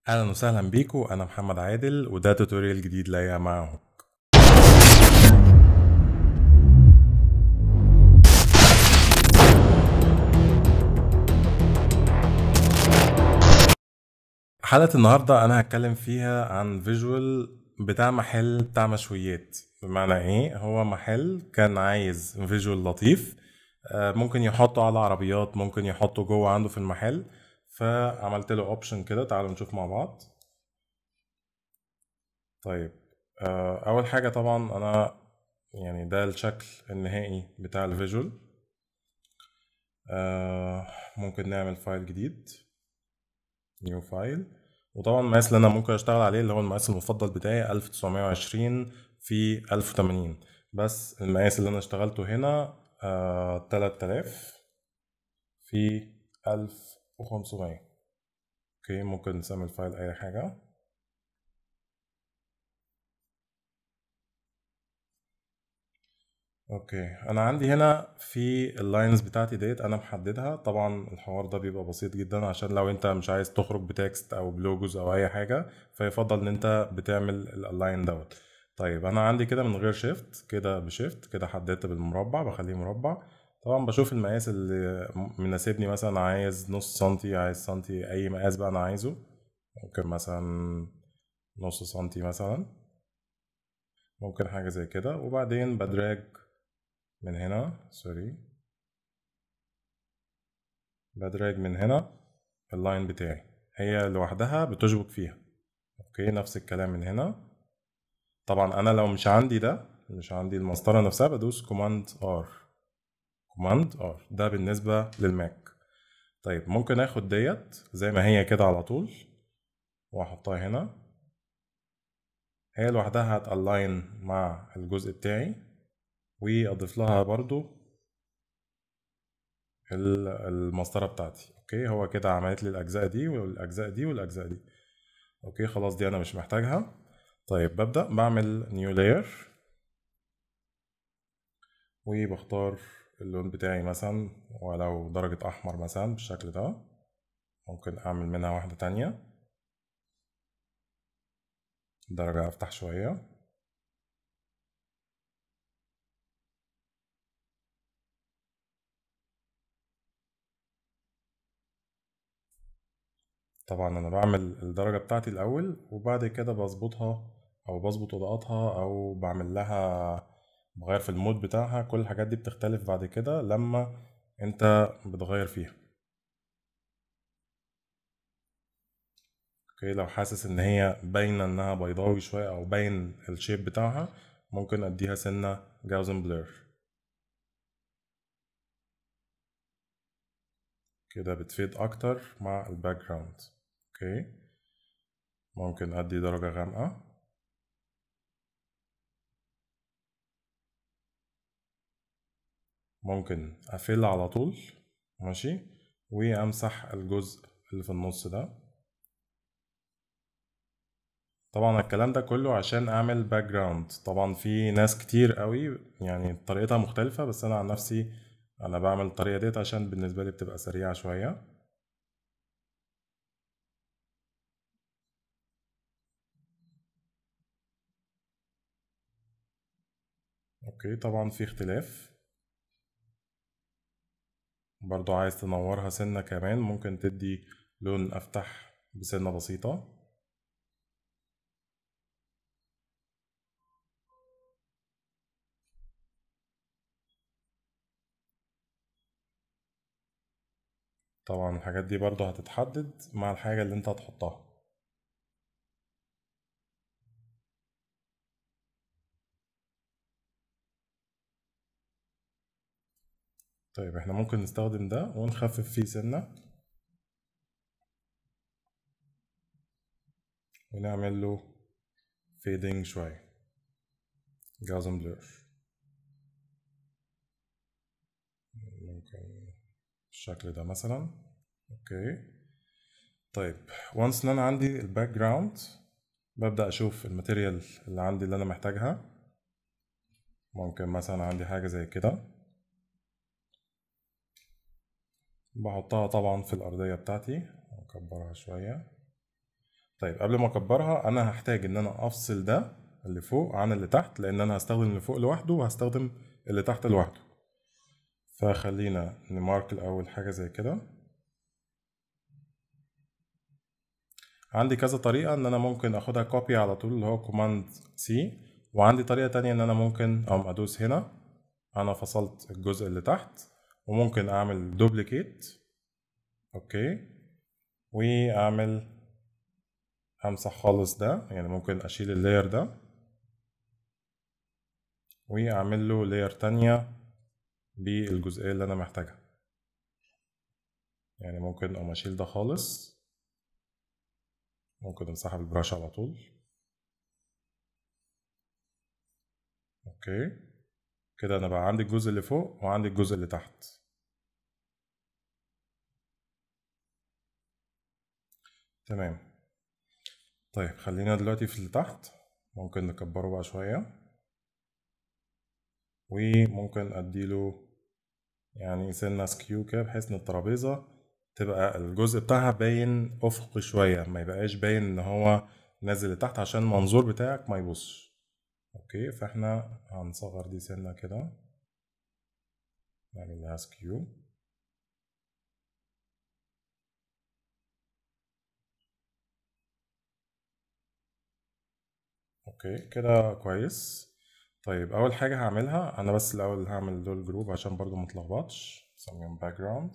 اهلا وسهلا بيكم انا محمد عادل وده توتوريال جديد ليا مع هوك حلقة النهاردة أنا هتكلم فيها عن فيجوال بتاع محل بتاع مشويات بمعنى إيه هو محل كان عايز فيجوال لطيف آه، ممكن يحطه على عربيات ممكن يحطه جوه عنده في المحل فعملت له اوبشن كده تعالوا نشوف مع بعض طيب آه، اول حاجه طبعا انا يعني ده الشكل النهائي بتاع الفيجوال آه، ممكن نعمل فايل جديد نيو فايل وطبعا المقاس اللي انا ممكن اشتغل عليه اللي هو المقاس المفضل بتاعي 1920 في 1080 بس المقاس اللي انا اشتغلته هنا آه 3000 في 1500 اوكي ممكن نسمي الفايل اي حاجة اوكي انا عندي هنا في اللاينز بتاعتي ديت انا محددها طبعا الحوار ده بيبقى بسيط جدا عشان لو انت مش عايز تخرج بتكست او بلوجوز او اي حاجة فيفضل ان انت بتعمل الالاين دوت طيب انا عندي كده من غير شيفت كده بشيفت كده حددت بالمربع بخليه مربع طبعا بشوف المقاس اللي مناسبني مثلا عايز نص سنتي عايز سنتي اي مقاس بقى انا عايزه ممكن مثلا نص سنتي مثلا ممكن حاجة زي كده وبعدين بدراج من هنا سوري بدراج من هنا اللاين بتاعي هي لوحدها بتشبك فيها اوكي نفس الكلام من هنا طبعا انا لو مش عندي ده مش عندي المسطره نفسها بدوس كوماند ار كوماند ار ده بالنسبه للماك طيب ممكن اخد ديت زي ما هي كده على طول واحطها هنا هي لوحدها هتالاين مع الجزء بتاعي واضيف لها برضو ال- المسطره بتاعتي اوكي هو كده عملت لي الاجزاء دي والاجزاء دي والاجزاء دي اوكي خلاص دي انا مش محتاجها طيب ببدأ بعمل نيو لاير وبختار اللون بتاعي مثلا ولو درجة أحمر مثلا بالشكل ده ممكن أعمل منها واحدة تانية درجة أفتح شوية طبعا أنا بعمل الدرجة بتاعتي الأول وبعد كده بظبطها أو بظبط إضاءتها أو بعمل لها بغير في المود بتاعها كل الحاجات دي بتختلف بعد كده لما أنت بتغير فيها اوكي لو حاسس ان هي باينه انها بيضاوي شويه او باين الشيب بتاعها ممكن اديها سنه جاوزن بلور كده بتفيد اكتر مع الباك جراوند اوكي ممكن ادي درجه غامقه ممكن اقفل على طول ماشي وامسح الجزء اللي في النص ده طبعا الكلام ده كله عشان اعمل باك جراوند طبعا في ناس كتير قوي يعني طريقتها مختلفة بس انا عن نفسي انا بعمل الطريقة ديت عشان بالنسبة لي بتبقى سريعة شوية اوكي طبعا في اختلاف برضو عايز تنورها سنة كمان ممكن تدي لون افتح بسنة بسيطة طبعا الحاجات دي برضو هتتحدد مع الحاجة اللي انت هتحطها طيب احنا ممكن نستخدم ده ونخفف فيه سنة ونعمل له فيدنج شوية جازم بلور ممكن بالشكل ده مثلا اوكي طيب وانس ان انا عندي الباك جراوند ببدأ اشوف الماتيريال اللي عندي اللي انا محتاجها ممكن مثلا عندي حاجة زي كده بحطها طبعا في الأرضية بتاعتي أكبرها شوية طيب قبل ما اكبرها انا هحتاج ان انا افصل ده اللي فوق عن اللي تحت لان انا هستخدم اللي فوق لوحده وهستخدم اللي تحت لوحده فخلينا نمارك الاول حاجه زي كده عندي كذا طريقه ان انا ممكن اخدها كوبي على طول اللي هو كوماند سي وعندي طريقه تانية ان انا ممكن اقوم ادوس هنا انا فصلت الجزء اللي تحت وممكن اعمل دوبليكيت اوكي واعمل امسح خالص ده يعني ممكن اشيل اللاير ده واعمل له لاير تانية بالجزئية اللي انا محتاجها يعني ممكن اقوم اشيل ده خالص ممكن امسحها بالبراش على طول اوكي كده انا بقى عندي الجزء اللي فوق وعندي الجزء اللي تحت تمام طيب خلينا دلوقتي في اللي تحت ممكن نكبره بقى شوية وممكن اديله يعني سنة سكيو كده بحيث ان الترابيزة تبقى الجزء بتاعها باين افقي شوية ما يبقاش باين ان هو نازل لتحت عشان المنظور بتاعك ما يبصش اوكي فاحنا هنصغر دي سنة كده نعمل لها سكيو اوكي كده كويس طيب اول حاجه هعملها انا بس الاول هعمل دول جروب عشان برضو متلخبطش نسميهم باك جراوند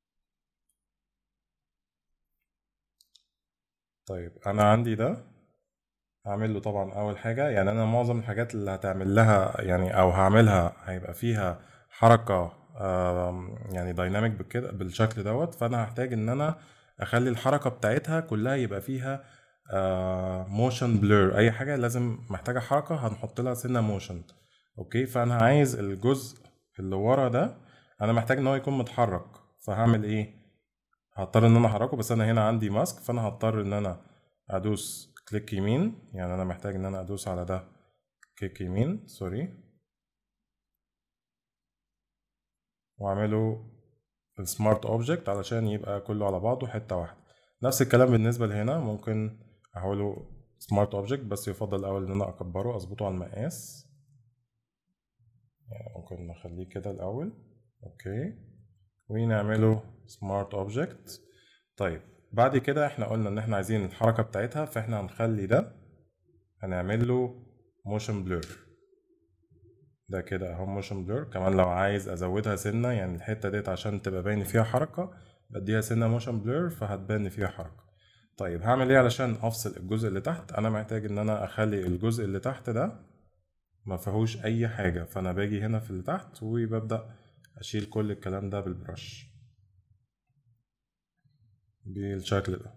طيب انا عندي ده هعمل له طبعا اول حاجه يعني انا معظم الحاجات اللي هتعمل لها يعني او هعملها هيبقى فيها حركه يعني دايناميك بكده بالشكل دوت فانا هحتاج ان انا اخلي الحركه بتاعتها كلها يبقى فيها موشن بلور اي حاجه لازم محتاجه حركه هنحط لها سنه موشن اوكي فانا عايز الجزء اللي ورا ده انا محتاج ان هو يكون متحرك فهعمل ايه هضطر ان انا احركه بس انا هنا عندي ماسك فانا هضطر ان انا ادوس كليك يمين يعني انا محتاج ان انا ادوس على ده كليك يمين سوري واعمله السمارت اوبجكت علشان يبقى كله على بعضه حته واحده نفس الكلام بالنسبه لهنا ممكن احوله سمارت اوبجكت بس يفضل الاول ان انا اكبره اظبطه على المقاس يعني ممكن نخليه كده الاول اوكي ونعمله سمارت اوبجكت طيب بعد كده احنا قلنا ان احنا عايزين الحركه بتاعتها فاحنا هنخلي ده هنعمل له موشن بلور ده كده اهو موشن بلور كمان لو عايز ازودها سنه يعني الحته ديت عشان تبقى باين فيها حركه بديها سنه موشن بلور فهتبان فيها حركه طيب هعمل ايه علشان افصل الجزء اللي تحت انا محتاج ان انا اخلي الجزء اللي تحت ده ما فيهوش اي حاجه فانا باجي هنا في اللي تحت وببدا اشيل كل الكلام ده بالبرش بالشكل ده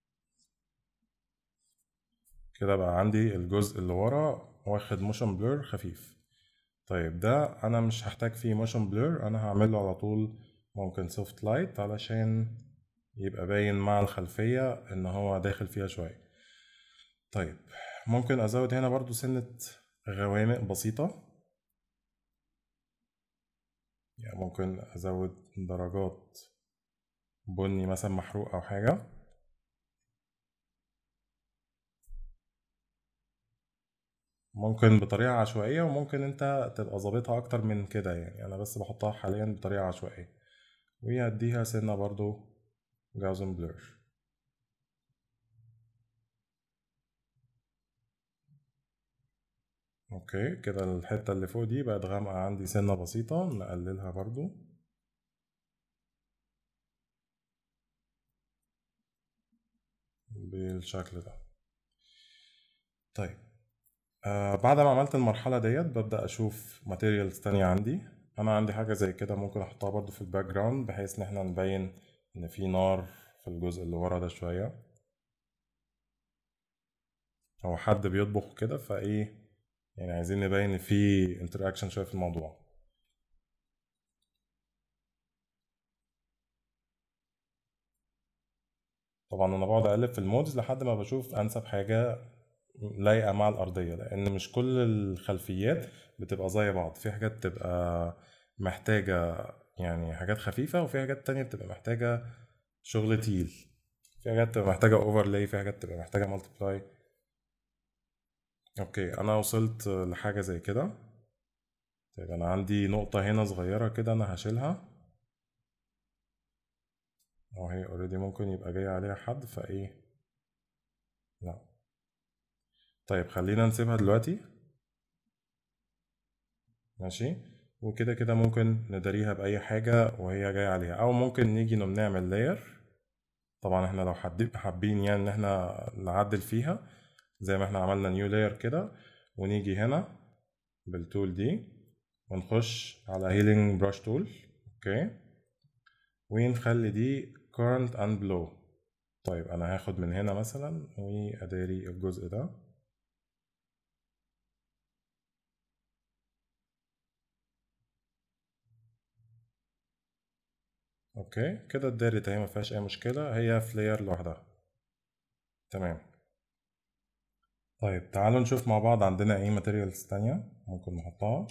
كده بقى عندي الجزء اللي ورا واخد موشن بلور خفيف طيب ده انا مش هحتاج فيه موشن بلور انا هعمله على طول ممكن سوفت لايت علشان يبقى باين مع الخلفية ان هو داخل فيها شوية طيب ممكن ازود هنا برضو سنة غوامق بسيطة يعني ممكن ازود درجات بني مثلا محروق او حاجة ممكن بطريقة عشوائية وممكن انت تبقى ظابطها اكتر من كده يعني انا بس بحطها حاليا بطريقة عشوائية وهديها سنة برضو جاوزن بلور اوكي كده الحتة اللي فوق دي بقت غامقة عندي سنة بسيطة نقللها برضو بالشكل ده طيب آه بعد ما عملت المرحلة ديت ببدأ أشوف ماتيريالز تانية عندي أنا عندي حاجة زي كده ممكن أحطها برضو في الباك جراوند بحيث إن احنا نبين إن في نار في الجزء اللي ورا ده شوية هو حد بيطبخ كده فإيه يعني عايزين نبين إن في انتراكشن شوية في الموضوع طبعا انا بقعد اقلب في المودز لحد ما بشوف انسب حاجه لايقه مع الارضيه لان مش كل الخلفيات بتبقى زي بعض في حاجات بتبقى محتاجه يعني حاجات خفيفه وفي حاجات تانية بتبقى محتاجه شغل تقيل في حاجات تبقى محتاجة overlay في حاجات تبقى محتاجة multiply اوكي انا وصلت لحاجة زي كده طيب انا عندي نقطة هنا صغيرة كده انا هشيلها او هي اوريدي ممكن يبقى جاي عليها حد فايه لا طيب خلينا نسيبها دلوقتي ماشي وكده كده ممكن نداريها بأي حاجة وهي جاية عليها أو ممكن نيجي نقوم نعمل لاير طبعا احنا لو حد- حابين يعني ان احنا نعدل فيها زي ما احنا عملنا نيو لاير كده ونيجي هنا بالتول دي ونخش على هيلينج براش تول اوكي ونخلي دي current and blow طيب انا هاخد من هنا مثلا واداري الجزء ده اوكي كده اتدارت اهي مفيهاش اي مشكلة هي في لاير لوحدها تمام طيب تعالوا نشوف مع بعض عندنا ايه ماتيريالز تانية ممكن نحطها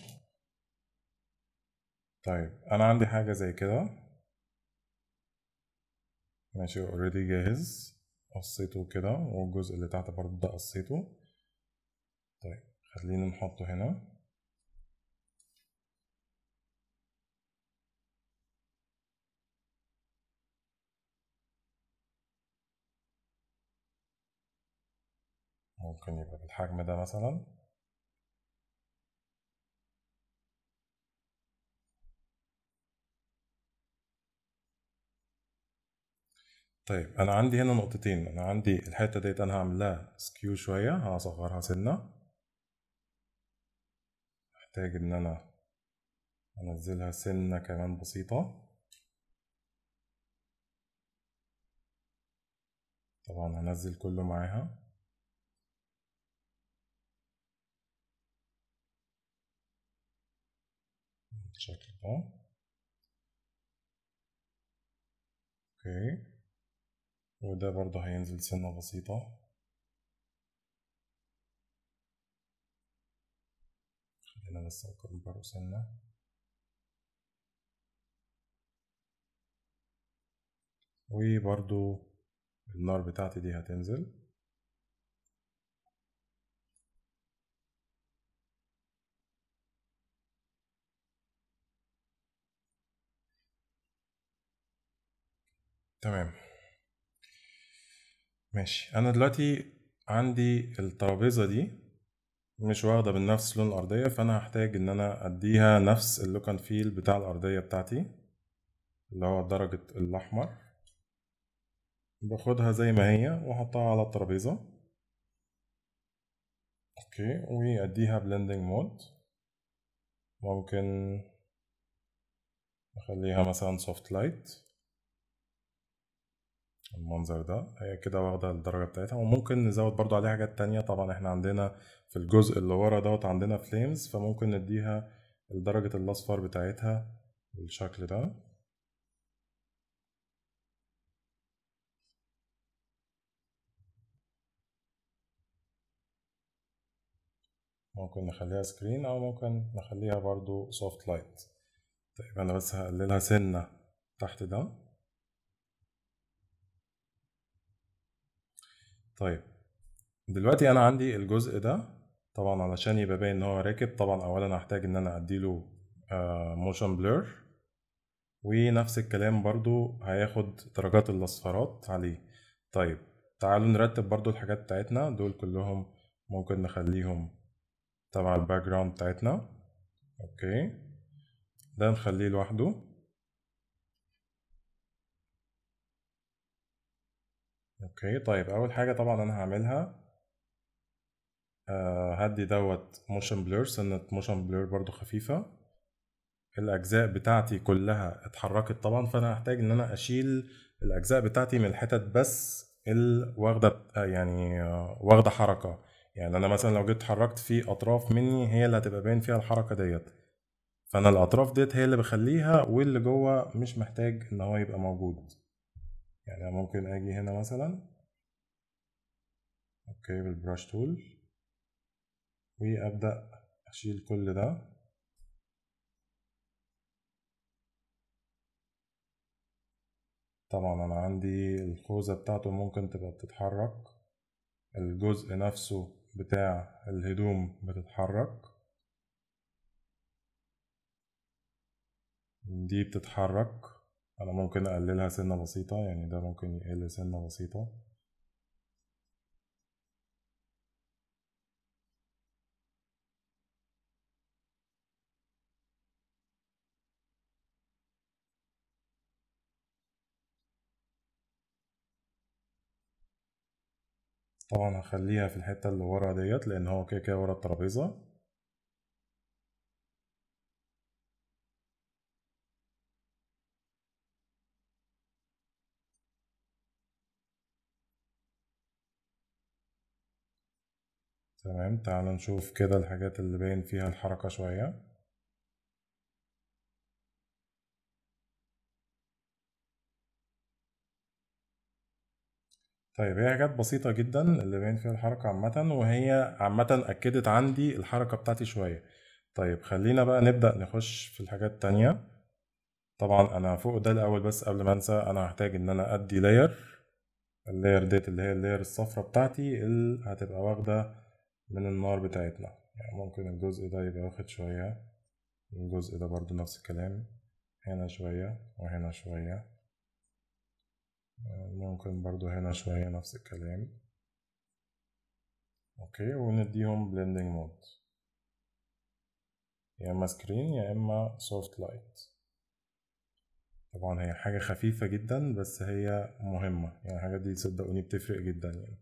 طيب انا عندي حاجة زي كده ماشي اوريدي جاهز قصيته كده والجزء اللي تحت برضه ده قصيته طيب خلينا نحطه هنا ممكن يبقى بالحجم ده مثلا طيب انا عندي هنا نقطتين انا عندي الحته ديت انا هعمل لها سكيو شويه هصغرها سنه محتاج ان انا انزلها سنه كمان بسيطه طبعا هنزل كله معاها بالشكل ده اوكي وده برضه هينزل سنة بسيطة خلينا بس أكبره سنة وبرضه النار بتاعتي دي هتنزل تمام ماشي انا دلوقتي عندي الترابيزه دي مش واخده بنفس لون الارضيه فانا هحتاج ان انا اديها نفس اللوك اند فيل بتاع الارضيه بتاعتي اللي هو درجه الاحمر باخدها زي ما هي واحطها على الترابيزه اوكي واديها بلندنج مود ممكن اخليها مثلا سوفت لايت المنظر ده هي كده واخدة الدرجة بتاعتها وممكن نزود برضو عليها حاجات تانية طبعا احنا عندنا في الجزء اللي ورا دوت عندنا فليمز فممكن نديها درجة الأصفر بتاعتها بالشكل ده ممكن نخليها سكرين أو ممكن نخليها برضو سوفت لايت طيب أنا بس هقللها سنة تحت ده طيب دلوقتي انا عندي الجزء ده طبعا علشان يبقى باين ان هو راكب طبعا اولا هحتاج ان انا اديله موشن بلور ونفس الكلام برضو هياخد درجات الاصفارات عليه طيب تعالوا نرتب برضو الحاجات بتاعتنا دول كلهم ممكن نخليهم تبع الباك جراوند بتاعتنا اوكي ده نخليه لوحده اوكي طيب اول حاجه طبعا انا هعملها آه هدي دوت موشن بلور سنه موشن بلور برضو خفيفه الاجزاء بتاعتي كلها اتحركت طبعا فانا هحتاج ان انا اشيل الاجزاء بتاعتي من الحتت بس اللي واخده يعني آه واخده حركه يعني انا مثلا لو جيت اتحركت في اطراف مني هي اللي هتبقى باين فيها الحركه ديت فانا الاطراف ديت هي اللي بخليها واللي جوه مش محتاج ان هو يبقى موجود يعني ممكن اجي هنا مثلا اوكي بالبراش تول وابدا اشيل كل ده طبعا انا عندي الخوذة بتاعته ممكن تبقى بتتحرك الجزء نفسه بتاع الهدوم بتتحرك دي بتتحرك انا ممكن اقللها سنة بسيطة يعني ده ممكن يقل سنة بسيطة طبعا هخليها في الحتة اللي ورا ديت لان هو كده كده ورا الترابيزة تمام تعال نشوف كده الحاجات اللي باين فيها الحركة شوية طيب هي حاجات بسيطة جدا اللي باين فيها الحركة عامة وهي عامة أكدت عندي الحركة بتاعتي شوية طيب خلينا بقى نبدأ نخش في الحاجات التانية طبعا أنا فوق ده الأول بس قبل ما أنسى أنا هحتاج إن أنا أدي لاير اللاير ديت اللي هي اللاير الصفرا بتاعتي اللي هتبقى واخدة من النار بتاعتنا يعني ممكن الجزء ده يبقى واخد شوية الجزء ده برضو نفس الكلام هنا شوية وهنا شوية ممكن برضو هنا شوية نفس الكلام اوكي ونديهم blending مود يا اما سكرين يا اما soft light طبعا هي حاجة خفيفة جدا بس هي مهمة يعني الحاجات دي صدقوني بتفرق جدا يعني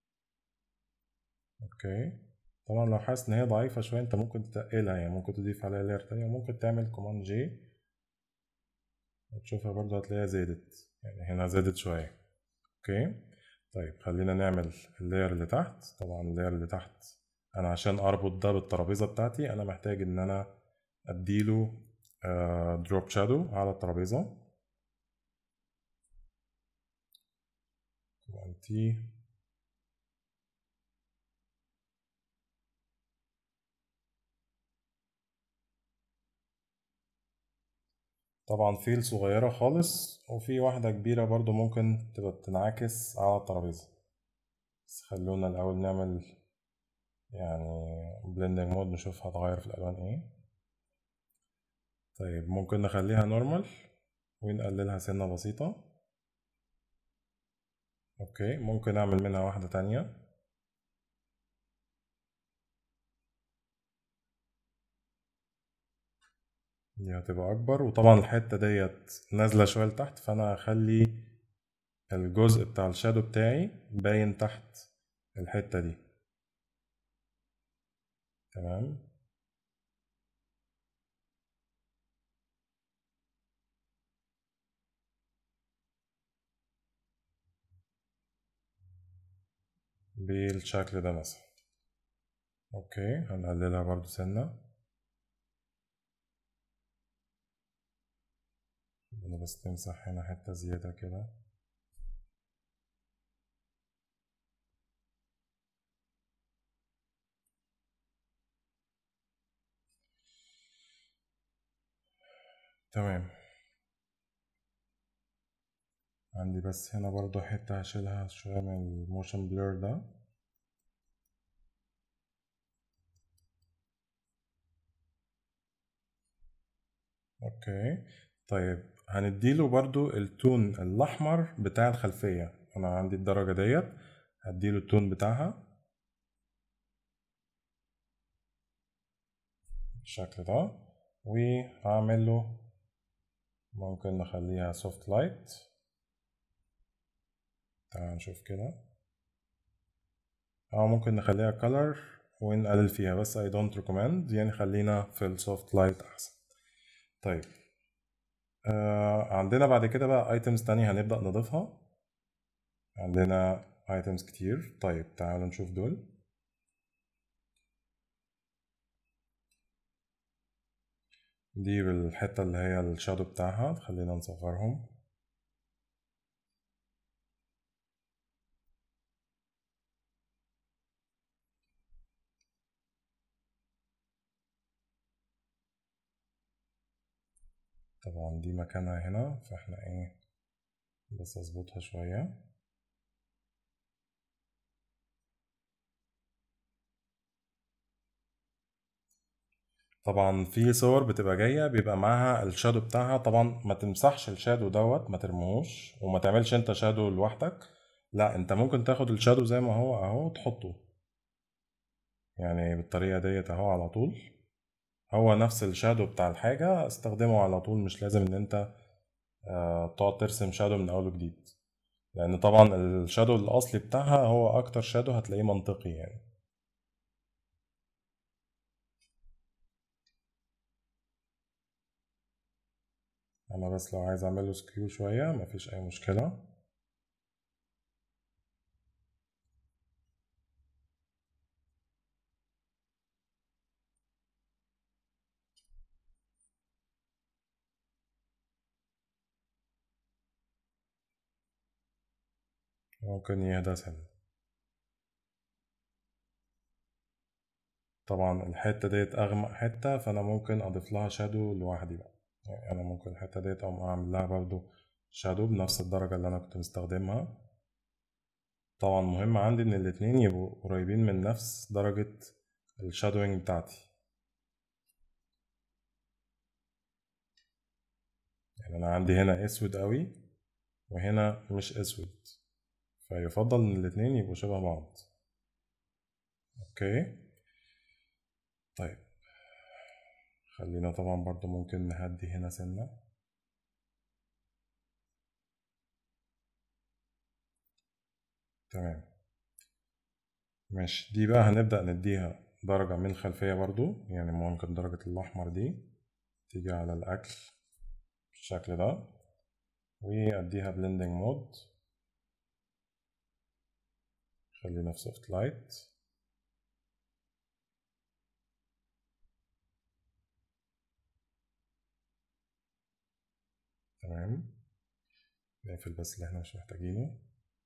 اوكي طبعا لو حاسس ان هي ضعيفة شوية انت ممكن تتقلها يعني ممكن تضيف عليها لاير تانية وممكن تعمل كوماند جي وتشوفها برضو هتلاقيها زادت يعني هنا زادت شوية اوكي طيب خلينا نعمل اللاير اللي تحت طبعا اللاير اللي تحت انا عشان اربط ده بالترابيزة بتاعتي انا محتاج ان انا اديله دروب شادو على الترابيزة تي طبعا فيل صغيرة خالص وفي واحدة كبيرة برضو ممكن تبقى بتنعكس على الترابيزة بس خلونا الأول نعمل يعني blending مود نشوف هتغير في الألوان ايه طيب ممكن نخليها نورمال ونقللها سنة بسيطة اوكي ممكن اعمل منها واحدة تانية دي هتبقى اكبر وطبعا الحتة ديت نازلة شوية لتحت فانا هخلي الجزء بتاع الشادو بتاعي باين تحت الحتة دي تمام بالشكل ده مثلا اوكي هنقللها برضو سنة انا بس تمسح هنا حتة زيادة كده تمام عندي بس هنا برضو حتة هشيلها شوية من الموشن بلور ده اوكي طيب هنديله برضو التون الاحمر بتاع الخلفية انا عندي الدرجة ديت هديله التون بتاعها بالشكل ده وهعمل له ممكن نخليها سوفت لايت تعال نشوف كده او ممكن نخليها color ونقلل فيها بس I don't recommend يعني خلينا في السوفت لايت احسن طيب آه عندنا بعد كده بقى items تانية هنبدأ نضيفها عندنا items كتير طيب تعالوا نشوف دول دي بالحتة اللي هي الشادو بتاعها خلينا نصغرهم طبعا دي مكانها هنا فاحنا ايه بس اظبطها شوية طبعا في صور بتبقى جاية بيبقى معاها الشادو بتاعها طبعا ما تمسحش الشادو دوت ما ترموهوش وما تعملش انت شادو لوحدك لا انت ممكن تاخد الشادو زي ما هو اهو تحطه يعني بالطريقة ديت اهو على طول هو نفس الشادو بتاع الحاجة استخدمه على طول مش لازم ان انت آه، تقعد ترسم شادو من اول وجديد لان طبعا الشادو الاصلي بتاعها هو اكتر شادو هتلاقيه منطقي يعني انا بس لو عايز اعمله سكيو شوية مفيش اي مشكلة ممكن يهدى سنة طبعا الحتة ديت أغمق حتة فأنا ممكن أضيف لها شادو لوحدي بقى يعني أنا ممكن الحتة ديت أقوم أعمل لها برضو شادو بنفس الدرجة اللي أنا كنت مستخدمها طبعا مهم عندي إن الاتنين يبقوا قريبين من نفس درجة الشادوينج بتاعتي يعني أنا عندي هنا أسود قوي وهنا مش أسود فيفضل إن الاتنين يبقوا شبه بعض أوكي طيب خلينا طبعا برضو ممكن نهدي هنا سنة تمام ماشي دي بقى هنبدأ نديها درجة من الخلفية برضو يعني ممكن درجة الأحمر دي تيجي على الأكل بالشكل ده وأديها بلندنج مود خلينا في سوفت لايت تمام نقفل بس اللي احنا مش محتاجينه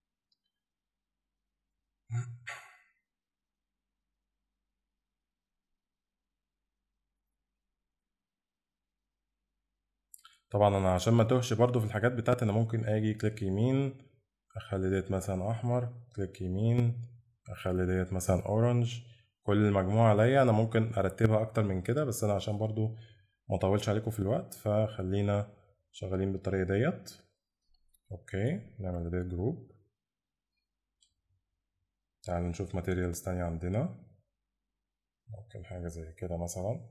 طبعا انا عشان ما توهش برضو في الحاجات بتاعتي انا ممكن اجي كليك يمين اخلي ديت مثلا احمر كليك يمين اخلي ديت مثلا اورنج كل المجموعة عليا انا ممكن ارتبها اكتر من كده بس انا عشان برضو ما اطولش عليكم في الوقت فخلينا شغالين بالطريقة ديت اوكي نعمل ديت جروب تعالوا نشوف ماتيريالز تانية عندنا ممكن حاجة زي كده مثلا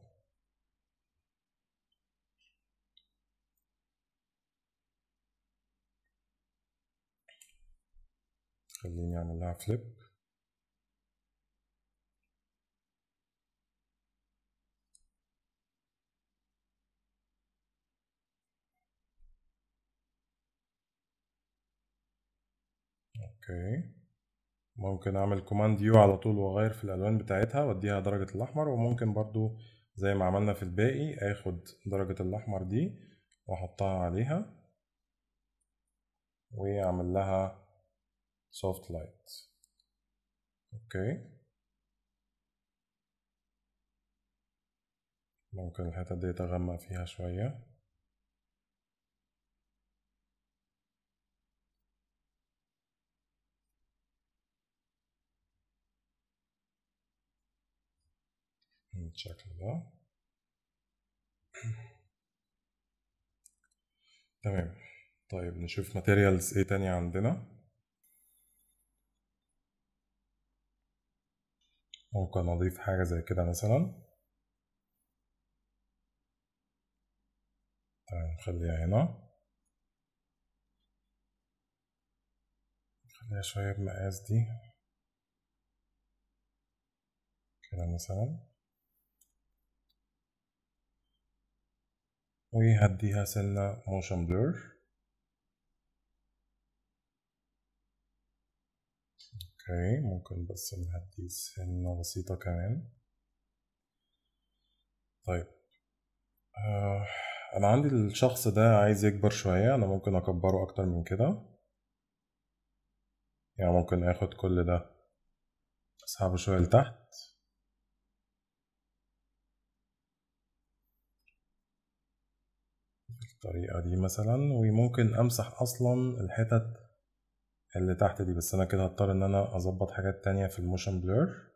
خليني اعمل لها فليب اوكي ممكن اعمل كوماند يو على طول واغير في الالوان بتاعتها واديها درجة الاحمر وممكن برضو زي ما عملنا في الباقي اخد درجة الاحمر دي واحطها عليها واعمل لها soft light اوكي ممكن الحتة دي تغمق فيها شوية بالشكل ده تمام طيب نشوف ماتيريالز ايه تاني عندنا ممكن اضيف حاجة زي كده مثلا تمام نخليها هنا نخليها شوية بمقاس دي كده مثلا وهديها سنة موشن بلور اوكي ممكن بس نهدي سنة بسيطة كمان طيب آه انا عندي الشخص ده عايز يكبر شوية انا ممكن اكبره اكتر من كده يعني ممكن اخد كل ده اسحبه شوية لتحت الطريقة دي مثلا وممكن امسح اصلا الحتت اللي تحت دي بس انا كده هضطر ان انا اظبط حاجات تانية في الموشن بلور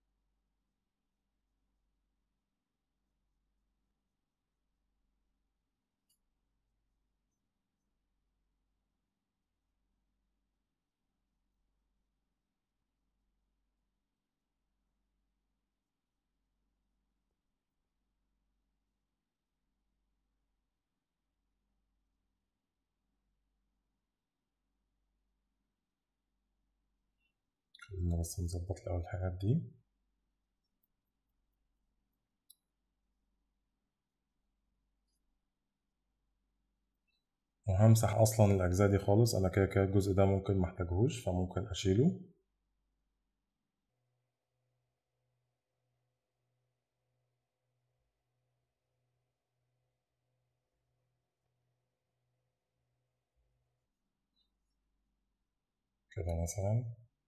خلينا بس نظبط الأول الحاجات دي وهمسح أصلا الأجزاء دي خالص أنا كده كده الجزء ده ممكن محتاجهوش فممكن أشيله كده مثلا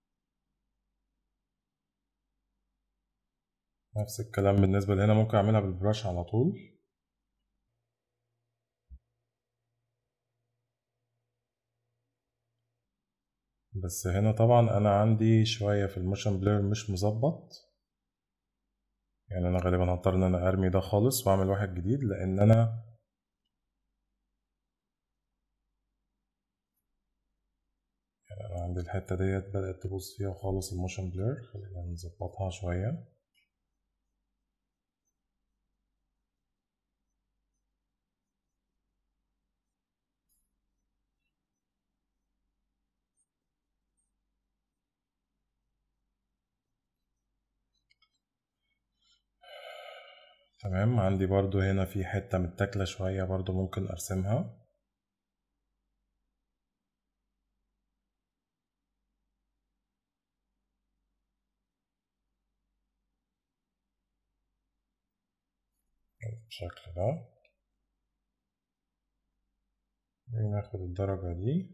نفس الكلام بالنسبة لهنا ممكن أعملها بالبراش على طول بس هنا طبعا أنا عندي شوية في الموشن بلير مش مظبط يعني أنا غالبا هضطر إن أنا أرمي ده خالص وأعمل واحد جديد لأن أنا يعني أنا عندي الحتة ديت بدأت تبوظ فيها خالص الموشن بلير خلينا نظبطها شوية تمام عندي برضو هنا في حتة متاكلة شوية برضو ممكن أرسمها بالشكل ده وناخد الدرجة دي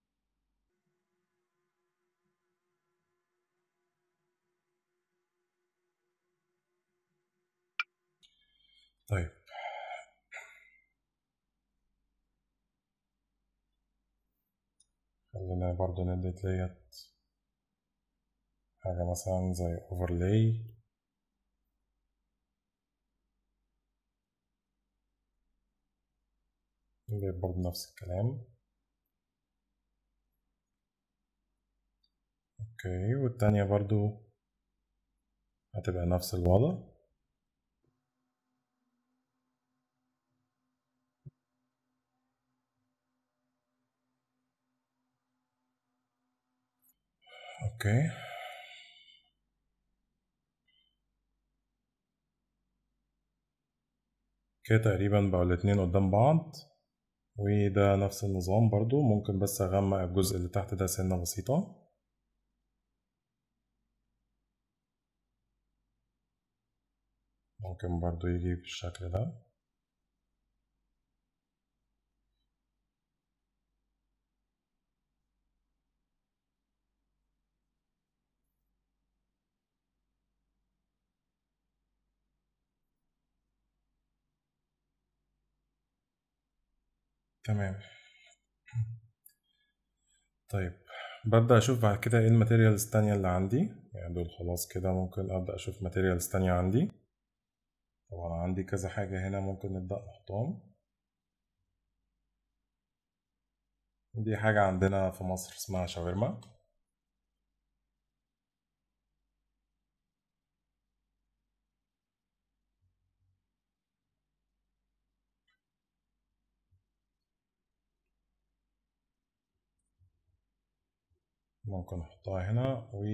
طيب خلينا برضو ندي ديت حاجة مثلا زي overlay نجيب برضو نفس الكلام اوكي والتانية برضو هتبقى نفس الوضع اوكي كده تقريبا بقوا الاتنين قدام بعض وده نفس النظام برضو ممكن بس اغمق الجزء اللي تحت ده سنة بسيطة ممكن برضو يجي بالشكل ده تمام طيب ببدأ أشوف بعد كده إيه الماتيريالز التانية اللي عندي يعني دول خلاص كده ممكن أبدأ أشوف ماتيريالز تانية عندي طبعا عندي كذا حاجة هنا ممكن نبدأ نحطهم دي حاجة عندنا في مصر اسمها شاورما ممكن احطها هنا و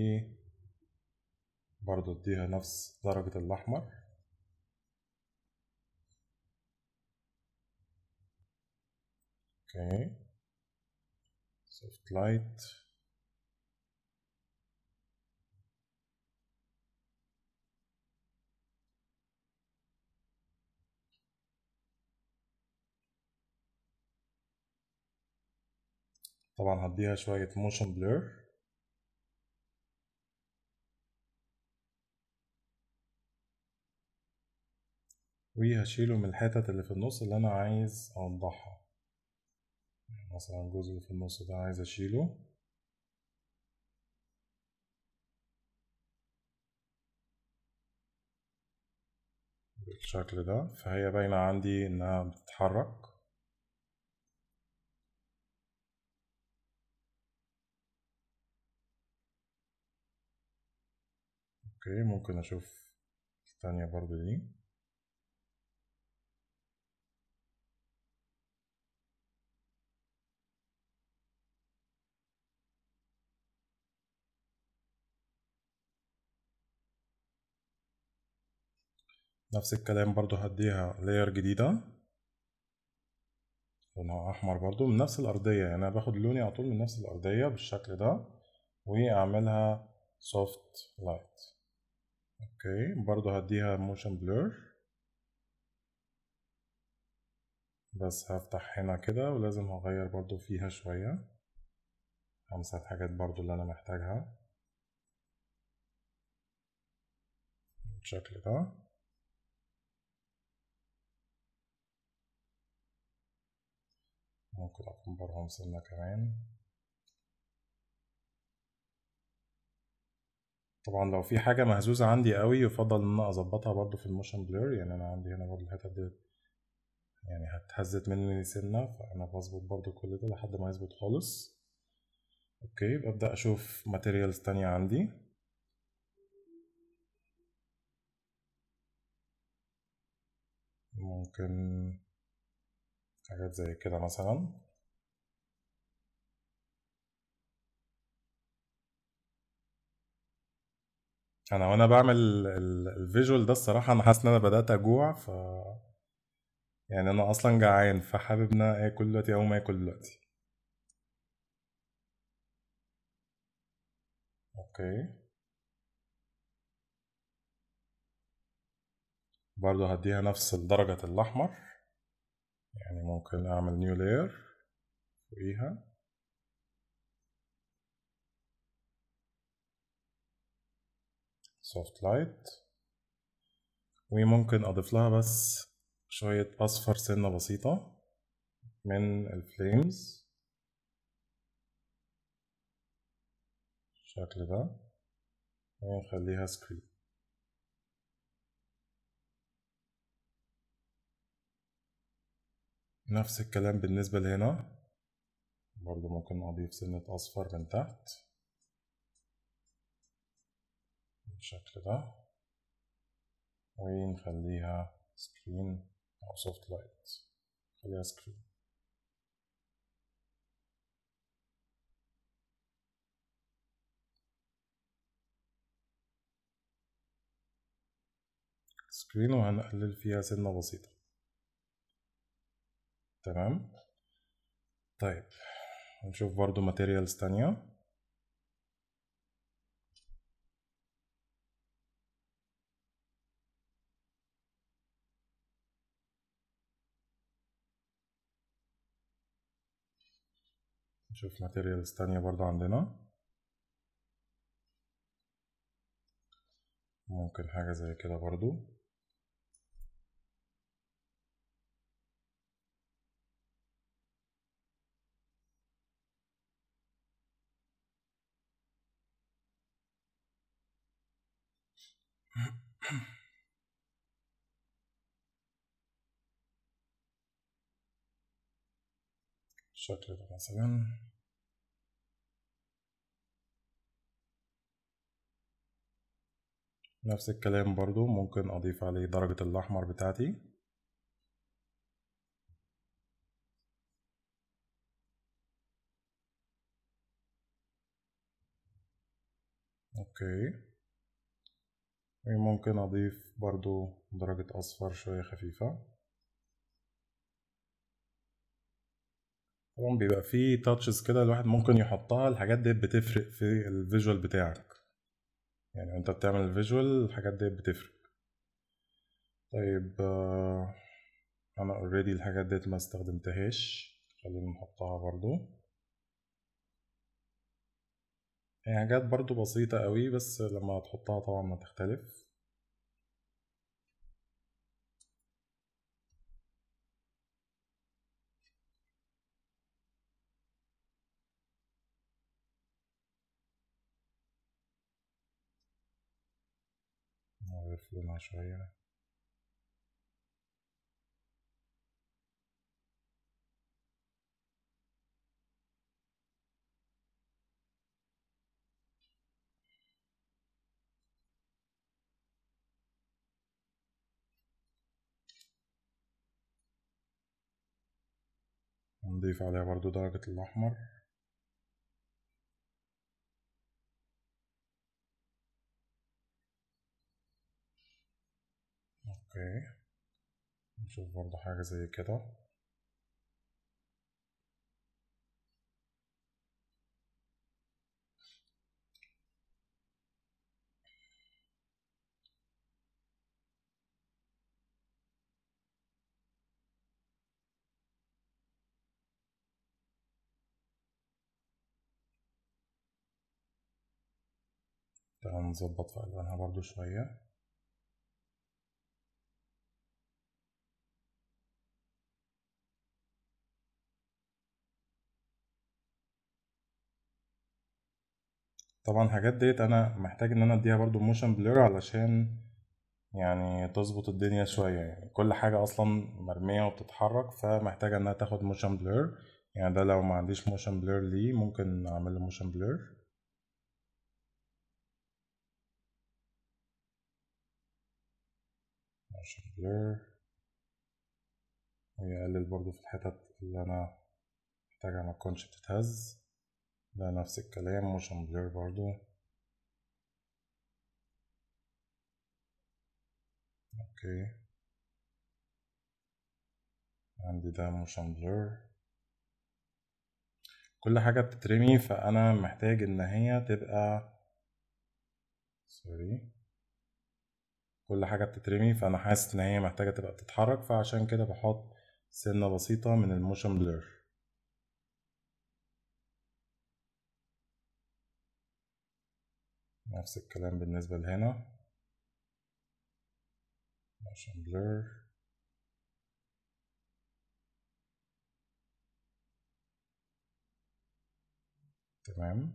برضو اديها نفس درجة الأحمر اوكي soft light طبعا هديها شوية motion blur وهشيله من الحتت اللي في النص اللي انا عايز اوضحها مثلا الجزء اللي في النص ده عايز اشيله بالشكل ده فهي باينة عندي انها بتتحرك اوكي ممكن اشوف الثانية برضو دي نفس الكلام برضو هديها لاير جديدة لونها أحمر برضو من نفس الأرضية يعني أنا باخد لوني على طول من نفس الأرضية بالشكل ده وأعملها soft light اوكي برضو هديها motion blur بس هفتح هنا كده ولازم هغير برضو فيها شوية همسح الحاجات برضو اللي أنا محتاجها بالشكل ده ممكن أكبرهم سنة كمان طبعا لو في حاجة مهزوزة عندي قوي يفضل ان انا اظبطها برضو في الموشن بلور يعني انا عندي هنا برضو الحتت دي يعني هتهزت مني سنة فانا بظبط برضو كل ده لحد ما يظبط خالص اوكي ببدأ اشوف ماتيريالز تانية عندي ممكن حاجات زي كده مثلا انا وانا بعمل الفيجوال ده الصراحه انا حاسس ان انا بدات اجوع ف يعني انا اصلا جعان فحابب ان انا اكل دلوقتي او ما اكل دلوقتي اوكي برضو هديها نفس درجة الأحمر يعني ممكن أعمل نيو لاير فوقيها soft light وممكن أضيف لها بس شوية أصفر سنة بسيطة من الفليمز بالشكل ده ونخليها سكرين نفس الكلام بالنسبة لهنا برضو ممكن أضيف سنة أصفر من تحت بالشكل ده ونخليها سكرين أو سوفت لايت خليها سكرين سكرين وهنقلل فيها سنة بسيطة تمام طيب نشوف برضو ماتيريالز تانية نشوف ماتيريالز تانية برضو عندنا ممكن حاجة زي كده برضو بالشكل ده مثلا نفس الكلام برضو ممكن أضيف عليه درجة الأحمر بتاعتي أوكي وممكن أضيف برضو درجة أصفر شوية خفيفة طبعا بيبقى فيه تاتشز كده الواحد ممكن يحطها الحاجات دي بتفرق في الفيجوال بتاعك يعني انت بتعمل الفيجوال الحاجات دي بتفرق طيب آه، انا اوريدي الحاجات ديت ما استخدمتهاش خلينا نحطها برضو هي حاجات برضو بسيطة قوي بس لما تحطها طبعا ما تختلف نضيف لونها شوية نضيف عليها برضو درجة الأحمر اوكي نشوف برضو حاجة زي كده تعال نظبط في ألوانها برضو شوية طبعا الحاجات ديت انا محتاج ان انا اديها برضو موشن بلور علشان يعني تظبط الدنيا شوية يعني كل حاجة اصلا مرمية وبتتحرك فمحتاجة انها تاخد موشن بلور يعني ده لو ما عنديش موشن بلور ليه ممكن اعمل له موشن بلور موشن بلور ويقلل برضو في الحتت اللي انا محتاجها ما تكونش بتتهز ده نفس الكلام موشن بلور برضو اوكي عندي ده موشن بلور كل حاجة بتترمي فأنا محتاج إن هي تبقى سوري كل حاجة بتترمي فأنا حاسس إن هي محتاجة تبقى بتتحرك فعشان كده بحط سنة بسيطة من الموشن بلور نفس الكلام بالنسبة لهنا موشن بلور تمام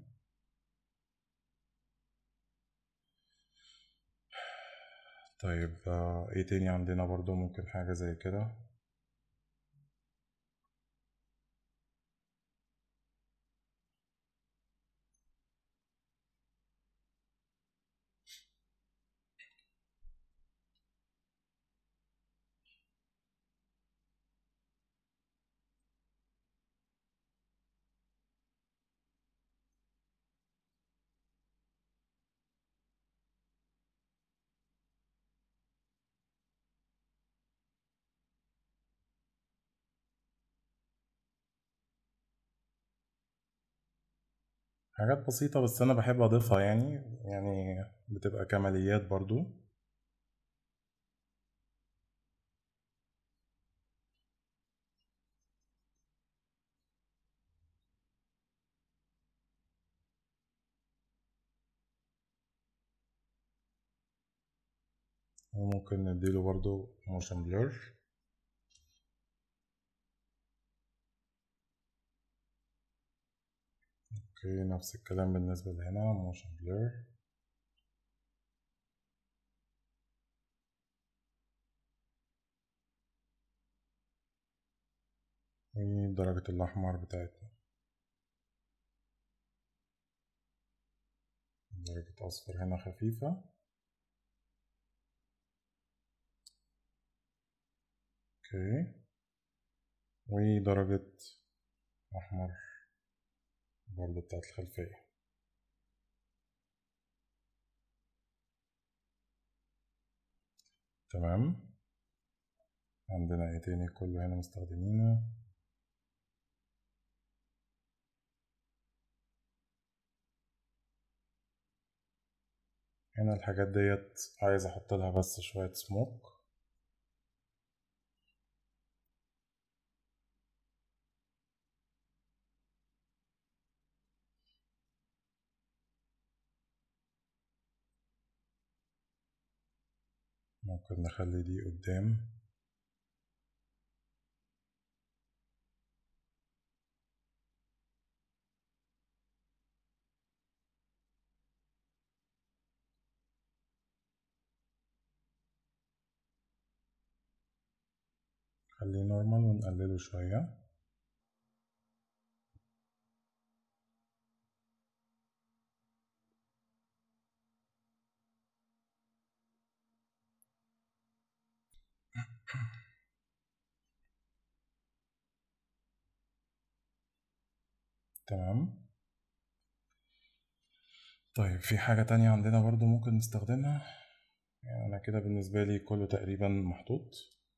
طيب آه، ايه تاني عندنا برضو ممكن حاجة زي كده حاجات بسيطة بس أنا بحب أضيفها يعني يعني بتبقى كماليات برضو وممكن نديله برضو موشن بلور اوكي نفس الكلام بالنسبة لهنا موشن بلور ودرجة الأحمر بتاعتنا درجة أصفر هنا خفيفة اوكي ودرجة أحمر برضو بتاعت الخلفية تمام عندنا ايه تاني كله هنا مستخدمينه هنا الحاجات ديت عايز احط لها بس شوية سموك ممكن نخلي دي قدام خليه نورمال ونقلله شوية تمام طيب في حاجة تانية عندنا برضو ممكن نستخدمها يعني أنا كده بالنسبة لي كله تقريبا محطوط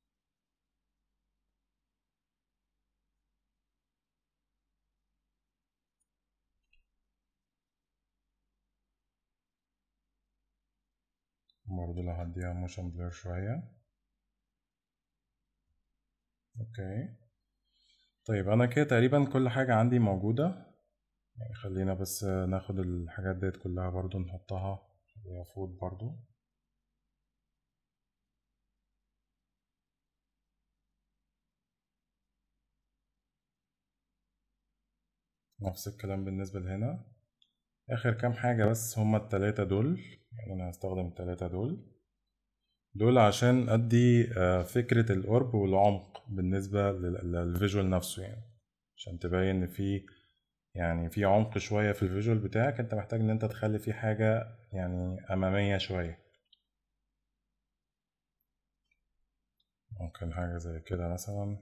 برضو لو هديها موشن بلور شوية اوكي طيب انا كده تقريبا كل حاجة عندي موجودة يعني خلينا بس ناخد الحاجات ديت كلها برضو نحطها خليها فوق برضو نفس الكلام بالنسبة لهنا آخر كام حاجة بس هما التلاتة دول يعني أنا هستخدم التلاتة دول دول عشان أدي فكرة القرب والعمق بالنسبة للفيجوال نفسه يعني عشان تبين إن في يعني في عمق شوية في الفيجوال بتاعك انت محتاج ان انت تخلي فيه حاجة يعني امامية شوية ممكن حاجة زي كده مثلا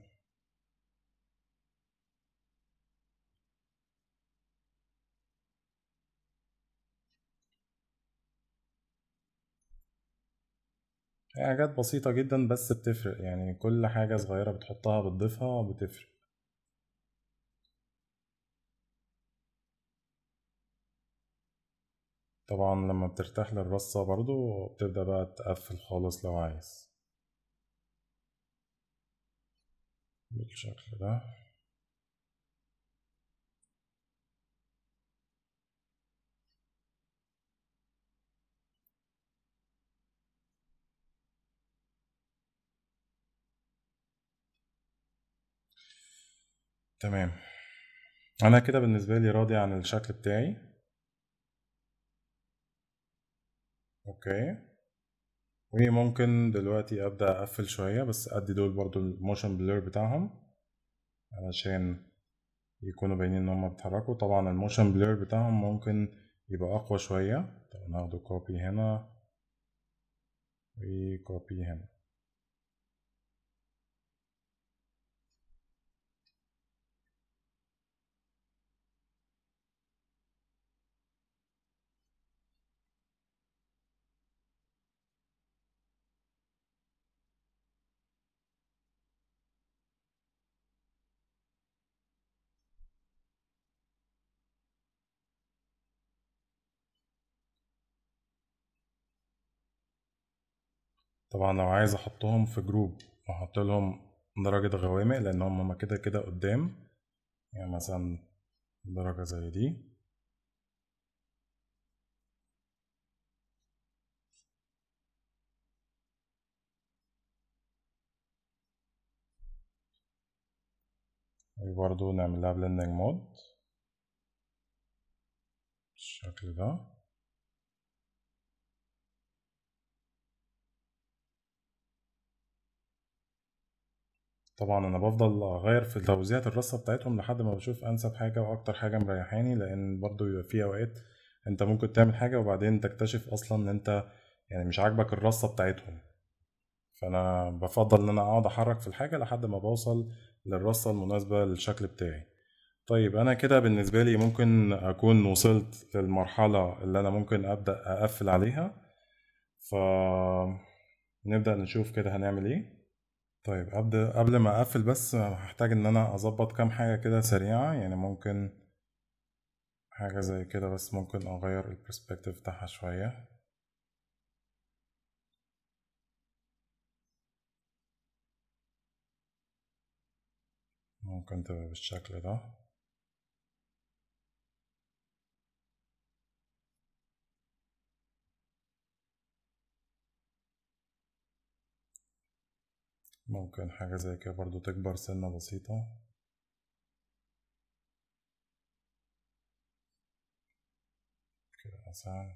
هي حاجات بسيطة جدا بس بتفرق يعني كل حاجة صغيرة بتحطها بتضيفها بتفرق طبعا لما بترتاح للرصة برضو بتبدأ بقى تقفل خالص لو عايز بالشكل ده تمام انا كده بالنسبة لي راضي عن الشكل بتاعي اوكي وممكن دلوقتي ابدا اقفل شويه بس ادي دول برضو الموشن بلور بتاعهم علشان يكونوا باينين ان هما بيتحركوا طبعا الموشن بلور بتاعهم ممكن يبقى اقوى شويه طب ناخده كوبي هنا وكوبي هنا طبعا لو عايز احطهم في جروب واحط لهم درجة غوامق لان هم كده كده قدام يعني مثلا درجة زي دي وبرضو نعمل لها بلندنج مود بالشكل ده طبعا انا بفضل اغير في توزيعة الرصة بتاعتهم لحد ما بشوف انسب حاجة واكتر حاجة مريحاني لان برضو يبقى في اوقات انت ممكن تعمل حاجة وبعدين تكتشف اصلا ان انت يعني مش عاجبك الرصة بتاعتهم فانا بفضل ان انا اقعد احرك في الحاجة لحد ما بوصل للرصة المناسبة للشكل بتاعي طيب انا كده بالنسبة لي ممكن اكون وصلت للمرحلة اللي انا ممكن ابدأ اقفل عليها ف نبدأ نشوف كده هنعمل ايه طيب قبل قبل ما اقفل بس هحتاج ان انا اظبط كام حاجة كده سريعة يعني ممكن حاجة زي كده بس ممكن اغير البرسبكتيف بتاعها شوية ممكن تبقى بالشكل ده ممكن حاجة زي كده برضو تكبر سنة بسيطة كده مثلا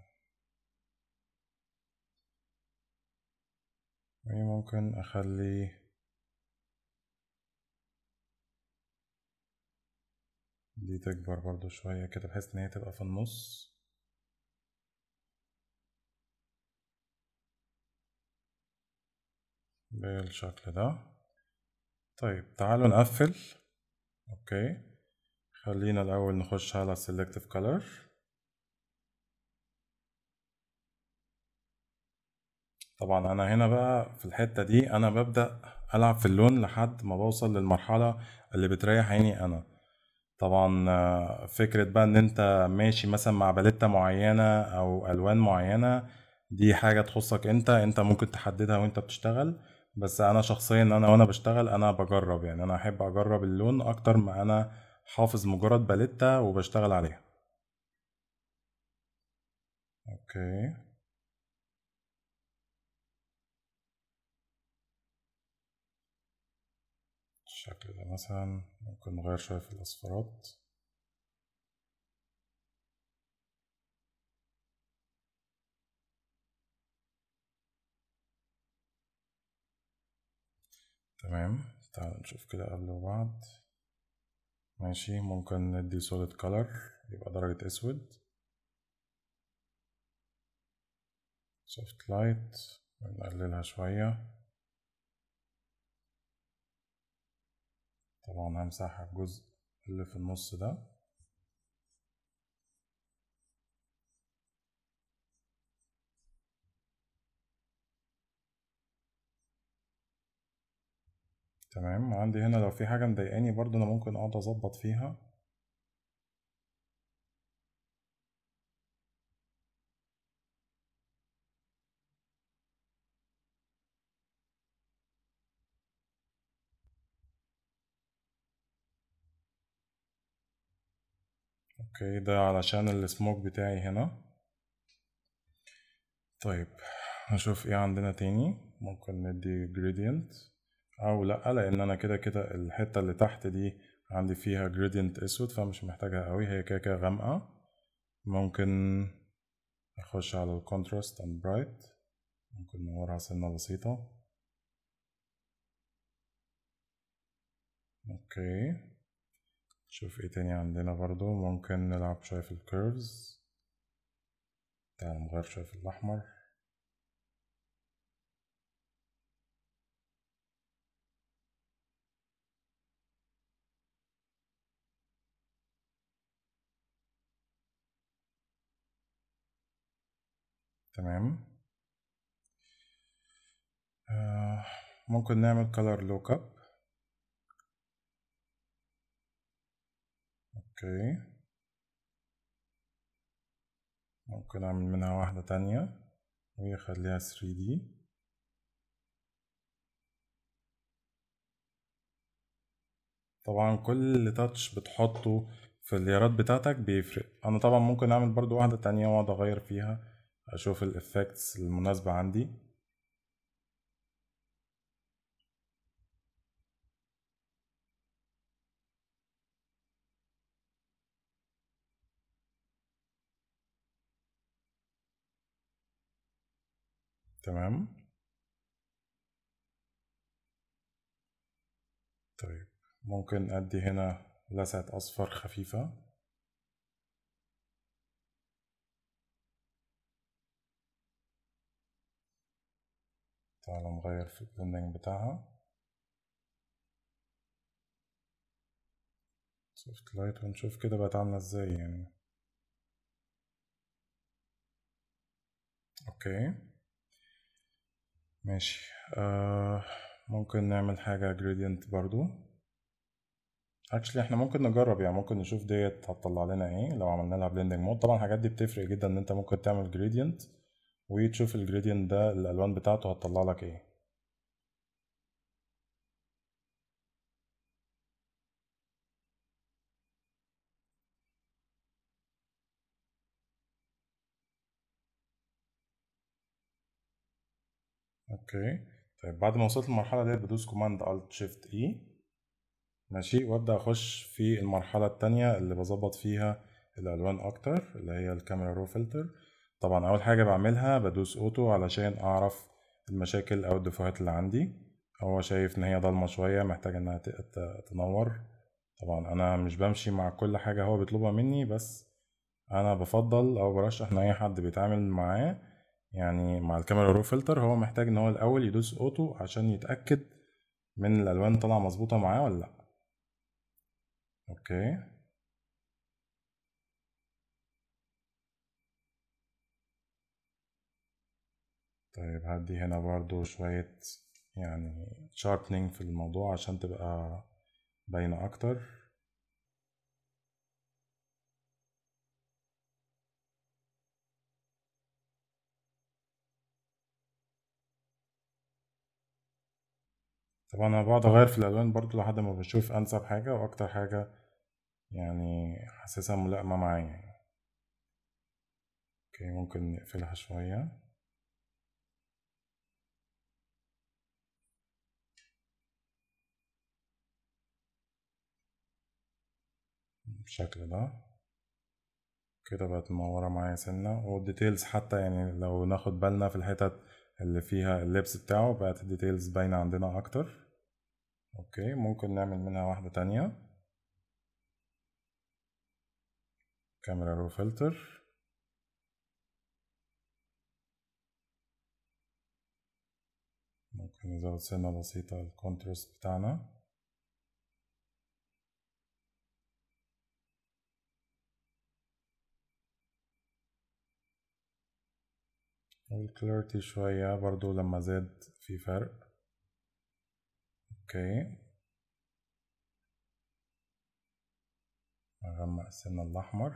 وممكن أخلي دي تكبر برضو شوية كده بحيث ان هي تبقى في النص بالشكل ده طيب تعالوا نقفل اوكي خلينا الاول نخش على selective color طبعا انا هنا بقى في الحتة دي انا ببدأ العب في اللون لحد ما بوصل للمرحلة اللي بتريح عيني انا طبعا آه، فكرة بقى ان انت ماشي مثلا مع باليتة معينة او الوان معينة دي حاجة تخصك انت انت ممكن تحددها وانت بتشتغل بس انا شخصيا انا وانا بشتغل انا بجرب يعني انا احب اجرب اللون اكتر ما انا حافظ مجرد باليتة وبشتغل عليها اوكي الشكل ده مثلا ممكن نغير شوية في الأصفارات تمام تعالوا نشوف كده قبل وبعد ماشي ممكن ندي solid color يبقى درجة أسود soft light ونقللها شوية طبعا همسح الجزء اللي في النص ده تمام عندي هنا لو في حاجة مضايقاني برضو أنا ممكن أقعد أظبط فيها اوكي ده علشان السموك بتاعي هنا طيب هنشوف ايه عندنا تاني ممكن ندي gradient او لا لان انا كده كده الحتة اللي تحت دي عندي فيها gradient اسود فمش محتاجها قوي هي كده كده غامقة ممكن اخش على ال contrast and bright ممكن نورها سنة بسيطة اوكي شوف ايه تاني عندنا برضو ممكن نلعب شوية في الكيرفز تعال نغير شوية في الأحمر تمام آه ممكن نعمل color lookup اوكي ممكن اعمل منها واحدة تانية ويخليها 3D طبعا كل تاتش بتحطه في اليارات بتاعتك بيفرق انا طبعا ممكن اعمل برضو واحدة تانية واقعد اغير فيها اشوف الافكتس المناسبة عندي تمام طيب ممكن ادي هنا لسعة اصفر خفيفة تعالوا نغير في البلندنج بتاعها سوفت لايت ونشوف كده بقت عاملة ازاي يعني اوكي ماشي آه ممكن نعمل حاجة gradient برضو actually احنا ممكن نجرب يعني ممكن نشوف ديت هتطلع لنا ايه لو عملنا لها blending mode طبعا الحاجات دي بتفرق جدا ان انت ممكن تعمل gradient وتشوف الجريدينت ده الالوان بتاعته هتطلع لك ايه اوكي طيب بعد ما وصلت للمرحله ديت بدوس كوماند الت شيفت اي ماشي وابدا اخش في المرحله التانية اللي بظبط فيها الالوان اكتر اللي هي الكاميرا رو فلتر طبعا اول حاجه بعملها بدوس اوتو علشان اعرف المشاكل او الدفوهات اللي عندي هو شايف ان هي ضلمه شويه محتاج انها ت- ت- تنور طبعا انا مش بمشي مع كل حاجة هو بيطلبها مني بس انا بفضل او برشح ان اي حد بيتعامل معاه يعني مع الكاميرا رو فلتر هو محتاج ان هو الاول يدوس اوتو عشان يتأكد من الالوان طالعة مظبوطة معاه ولا لا اوكي طيب هدي هنا برضو شوية يعني sharpening في الموضوع عشان تبقى باينة أكتر طبعا أنا بقعد أغير في الألوان برضو لحد ما بشوف أنسب حاجة وأكتر حاجة يعني حاسسها ملائمة معايا يعني. اوكي ممكن نقفلها شوية بالشكل ده كده بقت منورة معايا سنة والديتيلز حتى يعني لو ناخد بالنا في الحتت اللي فيها اللبس بتاعه بقت الديتيلز باينة عندنا أكتر اوكي ممكن نعمل منها واحدة تانية كاميرا رو فلتر ممكن نزود سنة بسيطة الكونترست بتاعنا والكلاريتي شوية برضو لما زاد في فرق اوكي اغمق السن الاحمر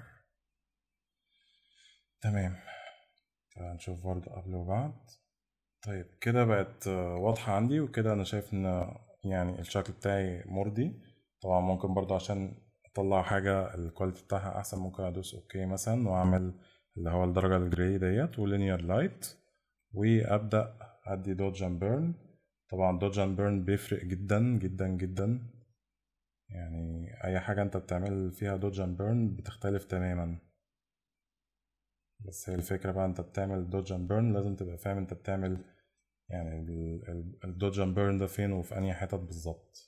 تمام تعال نشوف برضو قبل وبعد طيب كده بقت واضحة عندي وكده انا شايف ان يعني الشكل بتاعي مرضي طبعا ممكن برضو عشان اطلع حاجة الكواليتي بتاعها احسن ممكن ادوس اوكي مثلا واعمل اللي هو الدرجة الجراي ديت ولينير لايت وابدأ ادي دوج اند بيرن طبعا دوج اند بيرن بيفرق جدا جدا جدا يعني اي حاجة انت بتعمل فيها دوج اند بيرن بتختلف تماما بس هي الفكرة بقى انت بتعمل دوج اند بيرن لازم تبقى فاهم انت بتعمل يعني الدوج اند بيرن ده فين وفي انهي حتت بالظبط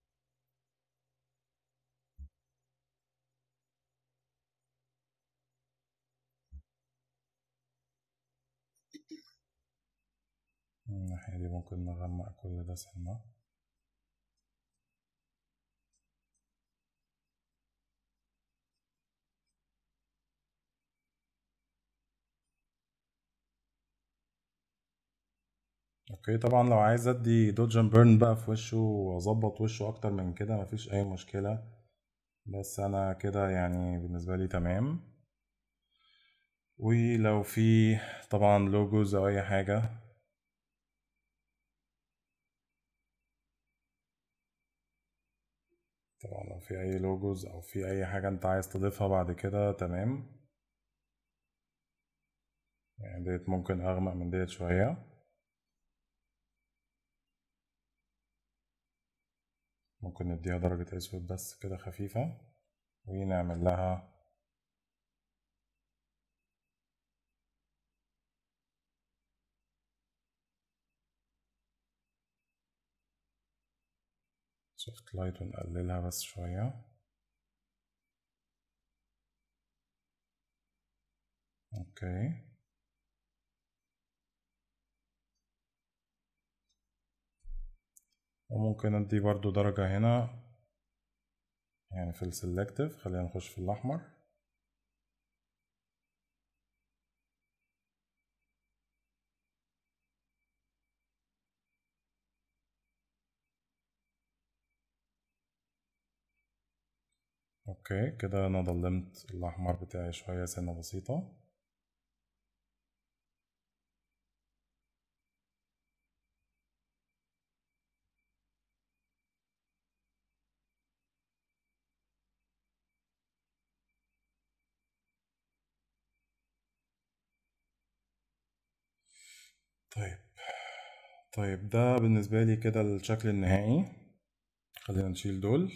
الناحية دي ممكن نغمق كل ده سنة اوكي طبعا لو عايز ادي دوج اند بيرن بقى في وشه واظبط وشه اكتر من كده مفيش اي مشكلة بس انا كده يعني بالنسبة لي تمام ولو في طبعا لوجوز او اي حاجة طبعا لو في اي لوجوز او في اي حاجة انت عايز تضيفها بعد كده تمام يعني ديت ممكن اغمق من ديت شوية ممكن نديها درجة اسود بس كده خفيفة ونعمل لها سوفت لايت ونقللها بس شوية اوكي وممكن ادي برضو درجة هنا يعني في السلكتيف خلينا نخش في الاحمر اوكي كده انا ضلمت الاحمر بتاعي شوية سنة بسيطة طيب طيب ده بالنسبة لي كده الشكل النهائي خلينا نشيل دول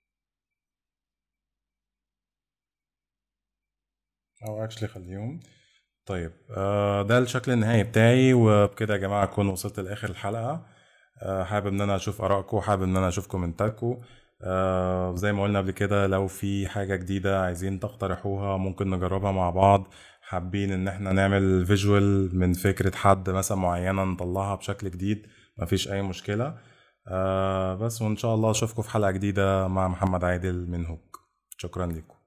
او اكشلي خليهم طيب آه ده الشكل النهائي بتاعي وبكده يا جماعه اكون وصلت لاخر الحلقه آه حابب ان انا اشوف ارائكم حابب ان انا اشوف كومنتاتكم آه زي ما قلنا قبل كده لو في حاجة جديدة عايزين تقترحوها ممكن نجربها مع بعض حابين ان احنا نعمل فيجوال من فكرة حد مثلا معينة نطلعها بشكل جديد مفيش اي مشكلة آه بس وان شاء الله اشوفكم في حلقة جديدة مع محمد عادل من هوك شكرا لكم